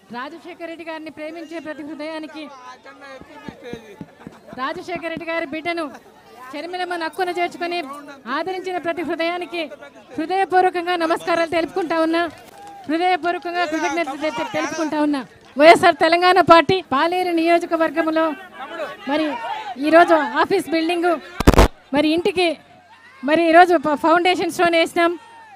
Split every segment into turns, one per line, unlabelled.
రాజశేఖర రెడ్డి గారిని ప్రేమించే ప్రతి హృదయానికి రాజశేఖర రెడ్డి గారి బిడ్డను షర్మిలమ్మ నక్కున చేర్చుకొని ఆదరించిన ప్రతి హృదయానికి హృదయపూర్వకంగా నమస్కారాలు తెలుపుకుంటా ఉన్నా హృదయపూర్వకంగా కృతజ్ఞతలు తె- తెలుపుకుంటా ఉన్నా వైఎస్ఆర్ తెలంగాణ పార్టీ పాలేరు నియోజకవర్గంలో మరి ఈరోజు ఆఫీస్ బిల్డింగు మరి ఇంటికి మరి ఈరోజు ప- ఫౌండేషన్ స్టోన్ వేసినాం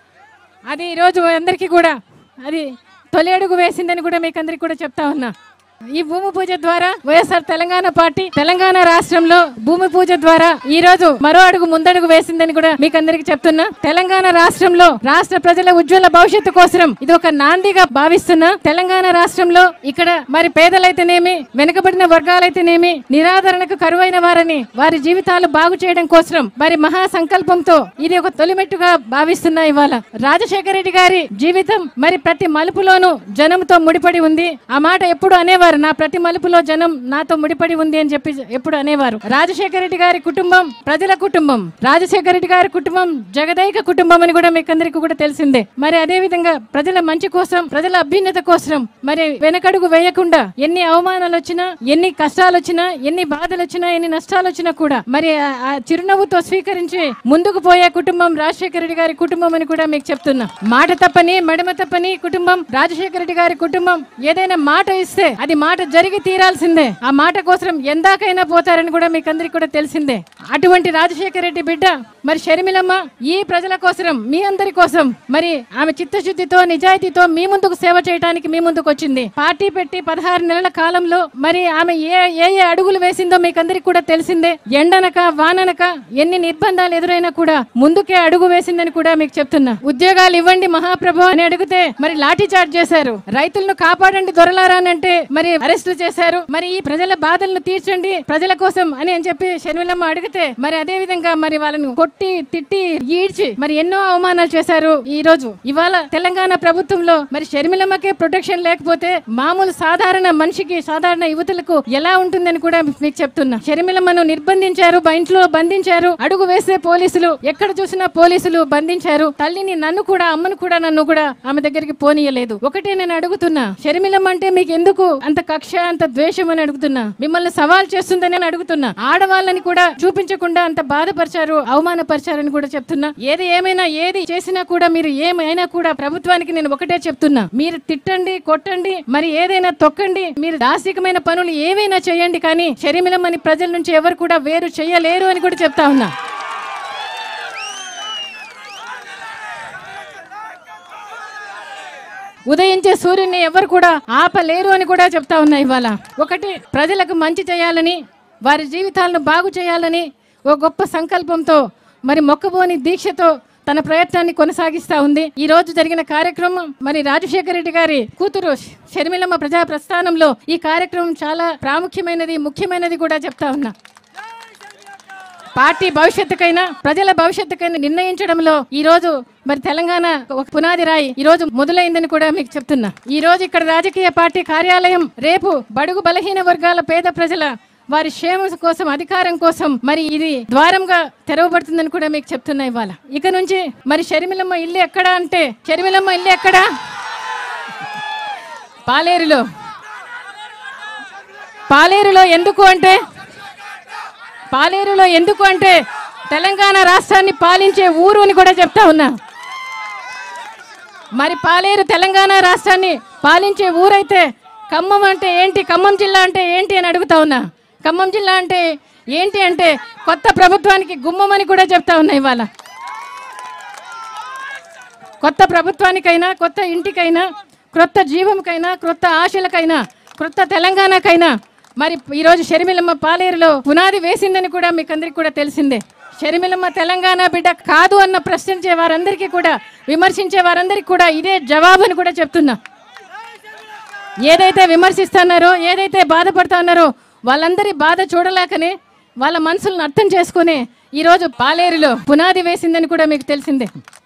అది ఈరోజు అందరికీ కూడా అది తొలి అడుగు వేసిందని కూడా మీకు అందరికీ కూడా చెప్తా ఉన్నా ఈ భూమి పూజ ద్వారా వైఎస్ఆర్ తెలంగాణ పార్టీ తెలంగాణ రాష్ట్రంలో భూమి పూజ ద్వారా ఈ రోజు మరో అడుగు ముందడుగు వేసిందని కూడా మీకు అందరికీ చెప్తున్నా తెలంగాణ రాష్ట్రంలో రాష్ట్ర ప్రజల ఉజ్వల భవిష్యత్తు కోసం ఇది ఒక నాందిగా భావిస్తున్నా తెలంగాణ రాష్ట్రంలో ఇక్కడ మరి పేదలైతేనేమి వెనుకబడిన వర్గాలైతేనేమి నిరాదరణకు కరువైన వారని వారి జీవితాలు బాగు చేయడం కోసం మరి మహా సంకల్పంతో ఇది ఒక తొలిమెట్టుగా భావిస్తున్నా ఇవాళ రాజశేఖర రెడ్డి గారి జీవితం మరి ప్రతి మలుపులోనూ జనంతో ముడిపడి ఉంది ఆ మాట ఎప్పుడు అనేవారు నా ప్రతి మలుపులో జనం నాతో ముడిపడి ఉంది అని చెప్పి ఎప్పుడు అనేవారు రాజశేఖర రెడ్డి గారి కుటుంబం ప్రజల కుటుంబం రాజశేఖర రెడ్డి గారి కుటుంబం జగదైక కుటుంబం అని కూడా మీకు అందరికీ కూడా తెలిసిందే మరి అదే విధంగా ప్రజల మంచి కోసం ప్రజల అభ్యున్నత కోసం మరి వెనకడుగు వేయకుండా ఎన్ని అవమానాలు వచ్చినా ఎన్ని కష్టాలు వచ్చినా ఎన్ని బాధలు వచ్చినా ఎన్ని నష్టాలు వచ్చినా కూడా మరి ఆ- ఆ చిరునవ్వుతో స్వీకరించి ముందుకు పోయే కుటుంబం రాజశేఖర రెడ్డి గారి కుటుంబం అని కూడా మీకు చెప్తున్నా మాట తప్పని మడమ తప్పని కుటుంబం రాజశేఖర రెడ్డి గారి కుటుంబం ఏదైనా మాట ఇస్తే అది మాట జరిగి తీరాల్సిందే ఆ మాట కోసం ఎందాకైనా పోతారని కూడా మీకు అందరికి కూడా తెలిసిందే అటువంటి రాజశేఖర రెడ్డి బిడ్డ మరి షర్మిలమ్మ ఈ ప్రజల కోసం మీ అందరి కోసం మరి ఆమె చిత్తశుద్ధితో నిజాయితీతో మీ ముందుకు సేవ చేయడానికి మీ ముందుకు వచ్చింది పార్టీ పెట్టి పదహారు నెలల కాలంలో మరి ఆమె ఏ ఏ ఏ అడుగులు వేసిందో మీకు అందరికి కూడా తెలిసిందే ఎండనక వాననక ఎన్ని నిర్బంధాలు ఎదురైనా కూడా ముందుకే అడుగు వేసిందని కూడా మీకు చెప్తున్నా ఉద్యోగాలు ఇవ్వండి మహాప్రభు అని అడిగితే మరి లాఠీ చార్జ్ చేశారు రైతులను కాపాడండి దొరలారా అని అంటే మరి అరెస్టులు చేశారు మరి ఈ ప్రజల బాధలను తీర్చండి ప్రజల కోసం అని అని చెప్పి షర్మిలమ్మ అడిగితే మరి అదే విధంగా మరి వాళ్ళని కొట్టి తిట్టి ఈడ్చి మరి ఎన్నో అవమానాలు చేశారు ఈ రోజు ఇవాళ తెలంగాణ ప్రభుత్వంలో మరి షర్మిలమ్మకే ప్రొటెక్షన్ లేకపోతే మామూలు సాధారణ మనిషికి సాధారణ యువతులకు ఎలా ఉంటుందని కూడా మీకు చెప్తున్నా షర్మిలమ్మను నిర్బంధించారు బ- ఇంట్లో బంధించారు అడుగు వేసే పోలీసులు ఎక్కడ చూసినా పోలీసులు బంధించారు తల్లిని నన్ను కూడా అమ్మను కూడా నన్ను కూడా ఆమె దగ్గరికి పోనీయలేదు ఒకటే నేను అడుగుతున్నా షర్మిలమ్మ అంటే మీకు ఎందుకు అంత కక్ష అంత ద్వేషం అని అడుగుతున్నా మిమ్మల్ని సవాల్ చేస్తుందని నేను అడుగుతున్నా ఆడవాళ్ళని కూడా చూపించకుండా అంత బాధపరిచారు అవమానపరిచారని కూడా చెప్తున్నా ఏది ఏమైనా ఏది చేసినా కూడా మీరు ఏమైనా కూడా ప్రభుత్వానికి నేను ఒకటే చెప్తున్నా మీరు తిట్టండి కొట్టండి మరి ఏదైనా తొక్కండి మీరు దాసికమైన పనులు ఏవైనా చేయండి కానీ షర్మిలమ్మని ప్రజల నుంచి ఎవరు కూడా వేరు చేయలేరు అని కూడా చెప్తా ఉన్నా ఉదయించే సూర్యుని ఎవరు కూడా ఆపలేరు అని కూడా చెప్తా ఉన్నా ఇవాళ ఒకటి ప్రజలకు మంచి చేయాలని వారి జీవితాలను బాగు చేయాలని ఓ గొప్ప సంకల్పంతో మరి మొక్కబోని దీక్షతో తన ప్రయత్నాన్ని కొనసాగిస్తా ఉంది ఈ రోజు జరిగిన కార్యక్రమం మరి రాజశేఖర రెడ్డి గారి కూతురు షర్మిలమ్మ ప్రజా ప్రస్థానంలో ఈ కార్యక్రమం చాలా ప్రాముఖ్యమైనది ముఖ్యమైనది కూడా చెప్తా ఉన్నా పార్టీ భవిష్యత్తుకైనా ప్రజల భవిష్యత్తుకైనా నిర్ణయించడంలో ఈ రోజు మరి తెలంగాణ ఒక పునాది రాయి ఈ రోజు మొదలైందని కూడా మీకు చెప్తున్నా ఈ రోజు ఇక్కడ రాజకీయ పార్టీ కార్యాలయం రేపు బడుగు బలహీన వర్గాల పేద ప్రజల వారి క్షేమం కోసం అధికారం కోసం మరి ఇది ద్వారంగా తెరవబడుతుందని కూడా మీకు చెప్తున్నా ఇవాళ ఇక నుంచి మరి షర్మిలమ్మ ఇల్లు ఎక్కడా అంటే షర్మిలమ్మ ఇల్లు ఎక్కడా పాలేరులో పాలేరులో ఎందుకు అంటే పాలేరులో ఎందుకు అంటే తెలంగాణ రాష్ట్రాన్ని పాలించే ఊరు అని కూడా చెప్తా ఉన్నా మరి పాలేరు తెలంగాణ రాష్ట్రాన్ని పాలించే ఊరైతే ఖమ్మం అంటే ఏంటి ఖమ్మం జిల్లా అంటే ఏంటి అని అడుగుతా ఉన్నా ఖమ్మం జిల్లా అంటే ఏంటి అంటే కొత్త ప్రభుత్వానికి గుమ్మం అని కూడా చెప్తా ఉన్నా ఇవాళ కొత్త ప్రభుత్వానికైనా కొత్త ఇంటికైనా క్రొత్త జీవంకైనా క్రొత్త ఆశలకైనా క్రొత్త తెలంగాణకైనా మరి ఈరోజు షర్మిలమ్మ పాలేరులో పునాది వేసిందని కూడా మీకు అందరికీ కూడా తెలిసిందే షర్మిలమ్మ తెలంగాణ బిడ్డ కాదు అన్న ప్రశ్నించే వారందరికీ కూడా విమర్శించే వారందరికీ కూడా ఇదే జవాబు అని కూడా చెప్తున్నా ఏదైతే విమర్శిస్తున్నారో ఏదైతే బాధపడుతున్నారో వాళ్ళందరి బాధ చూడలేకనే వాళ్ళ మనసులను అర్థం చేసుకుని ఈరోజు పాలేరులో పునాది వేసిందని కూడా మీకు తెలిసిందే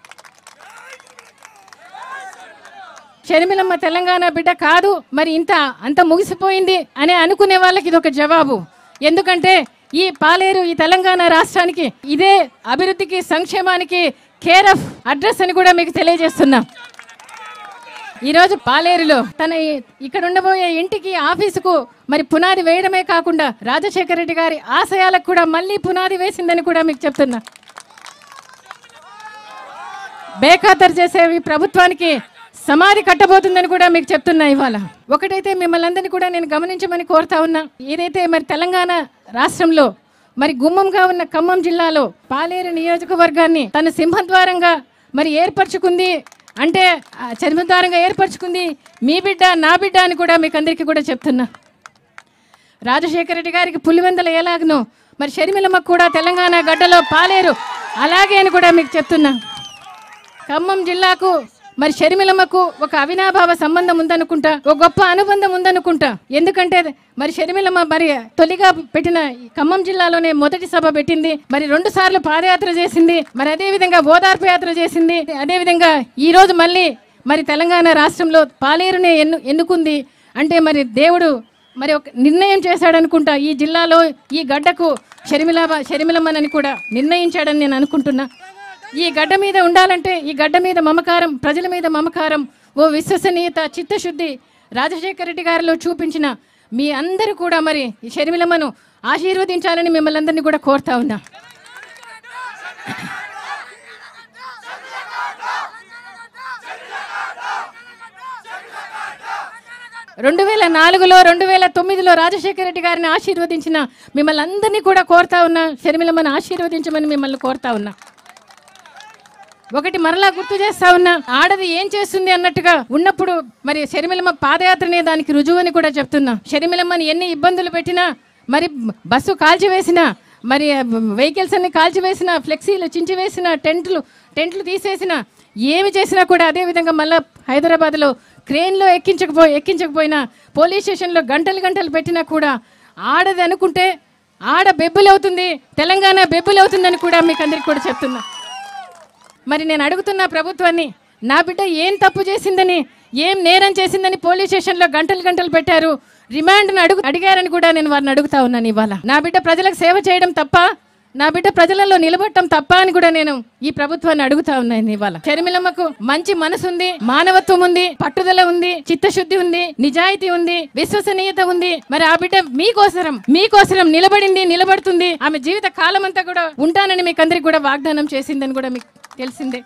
షర్మిలమ్మ తెలంగాణ బిడ్డ కాదు మరి ఇంత అంత ముగిసిపోయింది అని అనుకునే వాళ్ళకి ఇది ఒక జవాబు ఎందుకంటే ఈ పాలేరు ఈ తెలంగాణ రాష్ట్రానికి ఇదే అభివృద్ధికి సంక్షేమానికి కేర్ ఆఫ్ అడ్రస్ అని కూడా మీకు తెలియజేస్తున్నా ఈరోజు పాలేరులో తన ఈ- ఇక్కడ ఉండబోయే ఇంటికి ఆఫీసుకు మరి పునాది వేయడమే కాకుండా రాజశేఖర రెడ్డి గారి ఆశయాలకు కూడా మళ్ళీ పునాది వేసిందని కూడా మీకు చెప్తున్నా బేఖాతరు చేసే ఈ ప్రభుత్వానికి సమాధి కట్టబోతుందని కూడా మీకు చెప్తున్నా ఇవాళ ఒకటైతే మిమ్మల్ని అందరినీ కూడా నేను గమనించమని కోరుతా ఉన్నా ఏదైతే మరి తెలంగాణ రాష్ట్రంలో మరి గుమ్మంగా ఉన్న ఖమ్మం జిల్లాలో పాలేరు నియోజకవర్గాన్ని తన సింహద్వారంగా మరి ఏర్పరచుకుంది అంటే ఆ సింహద్వారంగా ఏర్పరచుకుంది మీ బిడ్డ నా బిడ్డ అని కూడా మీకు అందరికీ కూడా చెప్తున్నా రాజశేఖర రెడ్డి గారికి పులివెందల ఎలాగనో మరి షర్మిలమ్మకు కూడా తెలంగాణ గడ్డలో పాలేరు అలాగే అని కూడా మీకు చెప్తున్నా ఖమ్మం జిల్లాకు మరి షర్మిలమ్మకు ఒక అవినాభావ సంబంధం ఉందనుకుంటా ఒక గొప్ప అనుబంధం ఉందనుకుంటా ఎందుకంటే మరి షర్మిలమ్మ మరి తొలిగా పెట్టిన ఈ ఖమ్మం జిల్లాలోనే మొదటి సభ పెట్టింది మరి రెండు సార్లు పాదయాత్ర చేసింది మరి అదే విధంగా ఓదార్పు యాత్ర చేసింది అదే విధంగా ఈ రోజు మళ్ళీ మరి తెలంగాణ రాష్ట్రంలో పాలేరునే ఎన్ను ఎన్నుకుంది అంటే మరి దేవుడు మరి ఒక నిర్ణయం చేశాడనుకుంటా ఈ జిల్లాలో ఈ గడ్డకు షర్మిల షర్మిలమ్మనని కూడా నిర్ణయించాడని నేను అనుకుంటున్నా ఈ గడ్డ మీద ఉండాలంటే ఈ గడ్డ మీద మమకారం ప్రజల మీద మమకారం ఓ విశ్వసనీయత చిత్తశుద్ధి రాజశేఖర రెడ్డి గారిలో చూపించిన మీ అందరూ కూడా మరి ఈ షర్మిలమ్మను ఆశీర్వదించాలని మిమ్మల్ని అందరినీ కూడా కోరుతా ఉన్నా రెండు వేల నాలుగులో రెండు వేల తొమ్మిదిలో రాజశేఖర రెడ్డి గారిని ఆశీర్వదించిన మిమ్మల్ని అందరినీ కూడా కోరుతా ఉన్నా షర్మిలమ్మను ఆశీర్వదించమని మిమ్మల్ని కోరుతా ఉన్నా ఒకటి మరలా గుర్తు చేస్తా ఉన్నా ఆడది ఏం చేస్తుంది అన్నట్టుగా ఉన్నప్పుడు మరి షర్మిలమ్మ పాదయాత్రనే దానికి రుజువు అని కూడా చెప్తున్నా షర్మిలమ్మని ఎన్ని ఇబ్బందులు పెట్టినా మరి బస్సు కాల్చివేసినా మరి వెహికల్స్ అన్ని కాల్చివేసిన ఫ్లెక్సీలు చించివేసిన టెంట్లు టెంట్లు తీసేసిన ఏమి చేసినా కూడా అదే విధంగా మళ్ళీ హైదరాబాద్లో క్రేన్లో ఎక్కించకపో ఎక్కించకపోయినా పోలీస్ స్టేషన్లో గంటలు గంటలు పెట్టినా కూడా ఆడది అనుకుంటే ఆడ బెబ్బులవుతుంది తెలంగాణ బెబ్బులవుతుందని కూడా మీకు అందరికి కూడా చెప్తున్నా మరి నేను అడుగుతున్న ప్రభుత్వాన్ని నా బిడ్డ ఏం తప్పు చేసిందని ఏం నేరం చేసిందని పోలీస్ స్టేషన్లో గంటలు గంటలు పెట్టారు రిమాండ్ను అడుగు అడిగారని కూడా నేను వారిని అడుగుతా ఉన్నాను ఇవాళ నా బిడ్డ ప్రజలకు సేవ చేయడం తప్ప నా బిడ్డ ప్రజలలో నిలబడటం తప్ప అని కూడా నేను ఈ ప్రభుత్వాన్ని అడుగుతా ఉన్నాను ఇవాళ షర్మిలమ్మకు మంచి మనసు ఉంది మానవత్వం ఉంది పట్టుదల ఉంది చిత్తశుద్ధి ఉంది నిజాయితీ ఉంది విశ్వసనీయత ఉంది మరి ఆ బిడ్డ మీకోసరం మీకోసరం నిలబడింది నిలబడుతుంది ఆమె జీవిత కాలం అంతా కూడా ఉంటానని మీకు అందరికి కూడా వాగ్దానం చేసిందని కూడా మీకు తెలిసిందే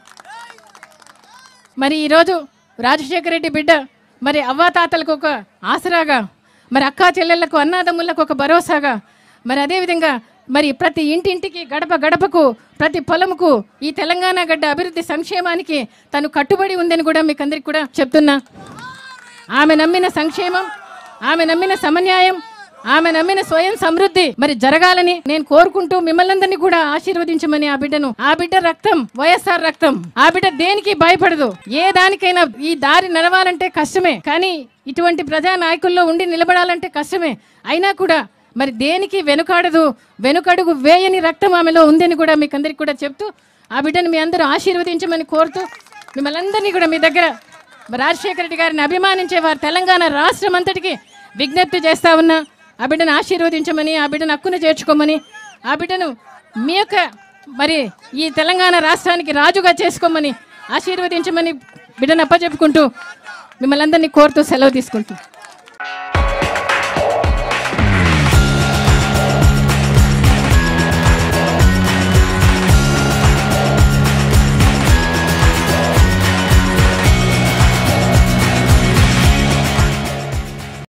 మరి ఈరోజు రాజశేఖర రెడ్డి బిడ్డ మరి అవ్వాతాతలకు ఒక ఆసరాగా మరి అక్కా చెల్లెళ్లకు అన్నాదమ్ములకు ఒక భరోసాగా మరి అదేవిధంగా మరి ప్రతి ఇంటింటికి గడప గడపకు ప్రతి పొలముకు ఈ తెలంగాణ గడ్డ అభివృద్ధి సంక్షేమానికి తను కట్టుబడి ఉందని కూడా మీకు అందరికి కూడా చెప్తున్నా ఆమె నమ్మిన సంక్షేమం ఆమె నమ్మిన సమన్యాయం ఆమె నమ్మిన స్వయం సమృద్ధి మరి జరగాలని నేను కోరుకుంటూ మిమ్మల్ని అందరినీ కూడా ఆశీర్వదించమని ఆ బిడ్డను ఆ బిడ్డ రక్తం వైఎస్ఆర్ రక్తం ఆ బిడ్డ దేనికి భయపడదు ఏ దానికైనా ఈ దారి నడవాలంటే కష్టమే కానీ ఇటువంటి ప్రజా నాయకుల్లో ఉండి నిలబడాలంటే కష్టమే అయినా కూడా మరి దేనికి వెనుకాడదు వెనుకడుగు వేయని రక్తం ఆమెలో ఉందని కూడా మీకు అందరికి కూడా చెప్తూ ఆ బిడ్డను మీ అందరూ ఆశీర్వదించమని కోరుతూ మిమ్మల్ని అందరినీ కూడా మీ దగ్గర మరి రాజశేఖర రెడ్డి గారిని అభిమానించే వారు తెలంగాణ రాష్ట్రం అంతటికి విజ్ఞప్తి చేస్తా ఉన్నా ఆ బిడ్డను ఆశీర్వదించమని ఆ బిడ్డను హక్కును చేర్చుకోమని ఆ బిడ్డను మీ యొక్క మరి ఈ తెలంగాణ రాష్ట్రానికి రాజుగా చేసుకోమని ఆశీర్వదించమని బిడ్డను అప్పచెప్పుకుంటూ మిమ్మల్ని అందరినీ కోరుతూ సెలవు తీసుకుంటున్నాను